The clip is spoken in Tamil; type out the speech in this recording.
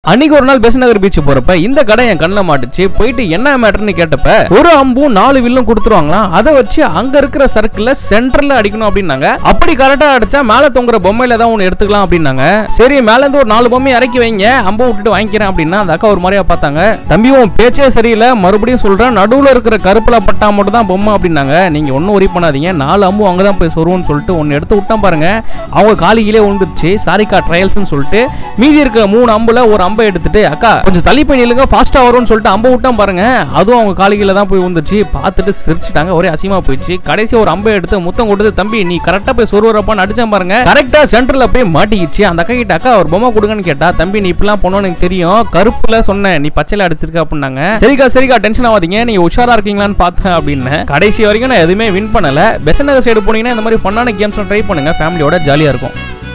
அன்னைக்கு ஒரு நாள் பெசநகர் பீச் போறப்ப இந்த கடை என் கண்ணில் மாட்டுச்சு போயிட்டு என்ன மேட்டர்னு கேட்டப்ப ஒரு அம்பும் நாலு வில்லும் கொடுத்துருவாங்களாம் அதை வச்சு அங்க இருக்கிற சர்க்கிள்ல சென்டர்ல அடிக்கணும் அப்படின்னாங்க அப்படி கரெக்டா அடிச்சா மேல தொங்குற பொம்மையில தான் ஒன்று எடுத்துக்கலாம் அப்படின்னாங்க சரி மேல இருந்து ஒரு நாலு பொம்மை இறக்கி வைங்க அம்பை விட்டுட்டு வாங்கிக்கிறேன் அப்படின்னா அந்த அக்கா ஒரு மாதிரியா பார்த்தாங்க தம்பி உன் பேச்சே சரியில்லை மறுபடியும் சொல்றேன் நடுவுல இருக்கிற கருப்புல பட்டா மட்டும் தான் பொம்மை அப்படின்னாங்க நீங்க ஒன்றும் ஒரி பண்ணாதீங்க நாலு அம்பு அங்கே தான் போய் சொருவோம்னு சொல்லிட்டு ஒன்று எடுத்து விட்டான் பாருங்க அவங்க காலிகிலே விழுந்துருச்சு சாரிக்கா ட்ரையல்ஸ்னு சொல்லிட்டு மீதி இருக்கிற மூணு அம்புல ஒரு அம்பை எடுத்துட்டு அக்கா கொஞ்சம் தள்ளி போய் நில்லுங்க ஃபாஸ்டா வரும்னு சொல்லிட்டு அம்பை விட்டான் பாருங்க அதுவும் அவங்க காலிகில தான் போய் விழுந்துருச்சு பார்த்துட்டு சிரிச்சிட்டாங்க ஒரே அசிங்கமா போயிடுச்சு கடைசி ஒரு அம்பை எடுத்து முத்தம் கொடுத்து தம்பி நீ கரெக்டா போய் சொருவரப்பான்னு அடிச்சான் பாருங்க கரெக்டா சென்டர்ல போய் மாட்டிக்கிச்சு அந்த அக்கா கிட்ட அக்கா ஒரு பொம்மை கொடுங்கன்னு கேட்டா தம்பி நீ இப்படிலாம் பண்ணணும்னு எனக்கு தெரியும் கருப்புல சொன்னேன் நீ பச்சையில அடிச்சிருக்க அப்படின்னாங்க சரிக்கா சரிக்கா டென்ஷன் ஆகாதீங்க நீங்க உஷாரா இருக்கீங்களான்னு பார்த்தேன் அப்படின்னு கடைசி வரைக்கும் நான் எதுவுமே வின் பண்ணல பெசநகர் சைடு போனீங்கன்னா இந்த மாதிரி ஃபன்னான கேம்ஸ் ட்ரை பண்ணுங்க ஃபேமிலியோட ஜாலியா இருக்கும்